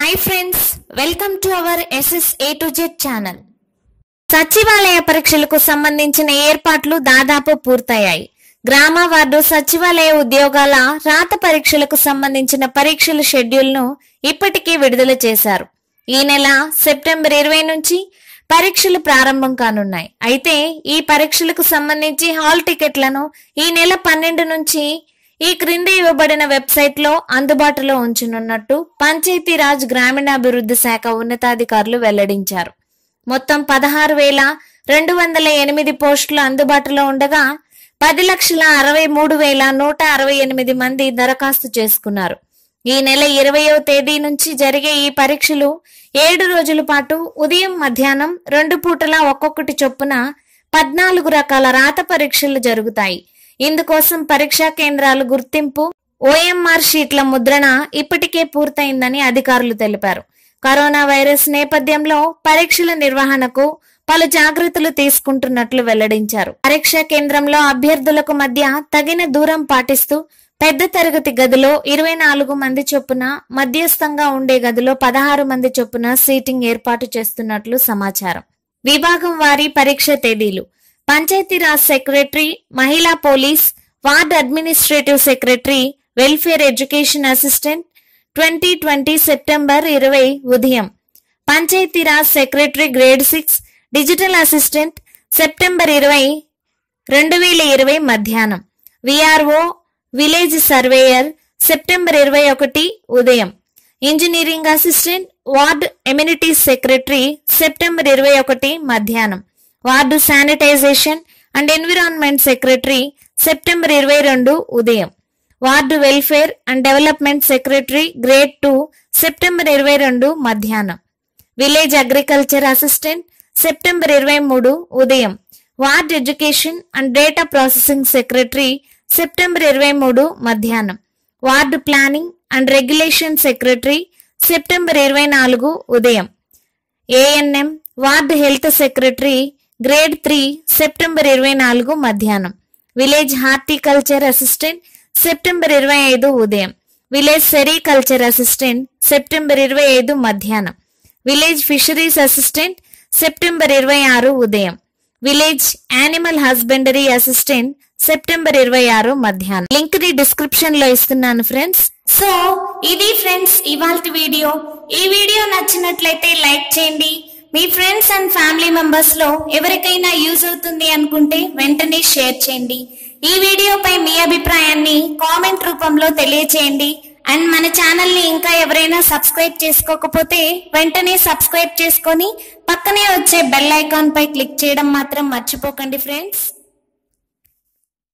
hi friends welcome to our SS A to Z channel సచివాలయ పరీక్షలకు సంబంధించిన ఏర్పాట్లు దాదాపు పూర్తయ్యాయి గ్రామ వార్డు సచివాలయ ఉద్యోగాల రాత పరీక్షలకు సంబంధించిన పరీక్షల షెడ్యూల్ ను ఇప్పటికే విడుదల చేశారు ఈ నెల సెప్టెంబర్ ఇరవై నుంచి పరీక్షలు ప్రారంభం కానున్నాయి అయితే ఈ పరీక్షలకు సంబంధించి హాల్ టికెట్లను ఈ నెల పన్నెండు నుంచి ఈ క్రింద ఇవ్వబడిన వెబ్సైట్ లో అందుబాటులో ఉంచనున్నట్టు పంచాయతీరాజ్ గ్రామీణాభివృద్ధి శాఖ ఉన్నతాధికారులు వెల్లడించారు మొత్తం పదహారు వేల రెండు వందల ఎనిమిది పోస్టులు అందుబాటులో ఉండగా పది లక్షల అరవై మూడు వేల నూట అరవై ఎనిమిది మంది దరఖాస్తు చేసుకున్నారు ఈ నెల ఇరవయో తేదీ నుంచి జరిగే ఈ పరీక్షలు ఏడు రోజుల పాటు ఉదయం మధ్యాహ్నం రెండు పూటల ఒక్కొక్కటి చొప్పున పద్నాలుగు రకాల రాత పరీక్షలు జరుగుతాయి ఇందుకోసం పరీక్షా కేంద్రాలు గుర్తింపు ఓఎంఆర్ షీట్ల ముద్రణ ఇప్పటికే పూర్తయిందని అధికారులు తెలిపారు కరోనా వైరస్ నేపథ్యంలో పరీక్షల నిర్వహణకు పలు జాగ్రత్తలు తీసుకుంటున్నట్లు వెల్లడించారు పరీక్షా కేంద్రంలో అభ్యర్థులకు మధ్య తగిన దూరం పాటిస్తూ పెద్ద తరగతి గదిలో ఇరవై నాలుగు మంది చొప్పున మధ్యస్థంగా ఉండే గదిలో పదహారు మంది చొప్పున సీటింగ్ ఏర్పాటు చేస్తున్నట్లు సమాచారం విభాగం వారి పరీక్ష తేదీలు పంచాయతీరాజ్ సెక్రటరీ మహిళా police ward administrative secretary welfare education assistant twenty twenty September ఇరవై ఉదయం Panchayati Raj secretary grade six digital assistant September ఇరవై రెండు వేల ఇరవై మధ్యాహ్నం విఆర్ఓ విలేజ్ సర్వేయర్ సెప్టెంబర్ ఇరవై ఒకటి ఉదయం engineering assistant ward amenities secretary September ఇరవై ఒకటి మధ్యాహ్నం ward sanitization and environment secretary September ఇరవై రెండు ఉదయం ward welfare and development secretary grade two September ఇరవై రెండు మధ్యాహ్నం విలేజ్ అగ్రికల్చర్ అసిస్టెంట్ సెప్టెంబర్ ఇరవై మూడు ఉదయం ward education and data processing secretary September ఇరవై మూడు మధ్యాహ్నం ward planning and regulation secretary September ఇరవై నాలుగు ఉదయం ANM ward health secretary grade three September ఇరవై నాలుగు మధ్యాహ్నం విలేజ్ హార్టికల్చర్ అసిస్టెంట్ సెప్టెంబర్ ఇరవై ఐదు ఉదయం విలేజ్ సెరికల్చర్ అసిస్టెంట్ సెప్టెంబర్ ఇరవై ఐదు మధ్యాహ్నం విలేజ్ ఫిషరీస్ అసిస్టెంట్ సెప్టెంబర్ ఇరవై ఆరు ఉదయం village animal husbandry assistant September ఇరవై ఆరు మధ్యాహ్నం లింక్ ని డిస్క్రిప్షన్ లో ఇస్తున్నాను ఫ్రెండ్స్ సో ఇది ఫ్రెండ్స్ ఇవాళ వీడియో ఈ వీడియో నచ్చినట్లయితే లైక్ చేయండి మీ ఫ్రెండ్స్ అండ్ ఫ్యామిలీ మెంబర్స్ లో ఎవరికైనా యూజ్ అవుతుంది అనుకుంటే వెంటనే షేర్ చేయండి ఈ వీడియోపై మీ అభిప్రాయాన్ని కామెంట్ రూపంలో తెలియచేయండి అండ్ మన ఛానల్ ని ఇంకా ఎవరైనా సబ్స్క్రైబ్ చేసుకోకపోతే వెంటనే సబ్స్క్రైబ్ చేసుకొని పక్కనే వచ్చే బెల్ ఐకాన్ పై క్లిక్ చేయడం మాత్రం మర్చిపోకండి ఫ్రెండ్స్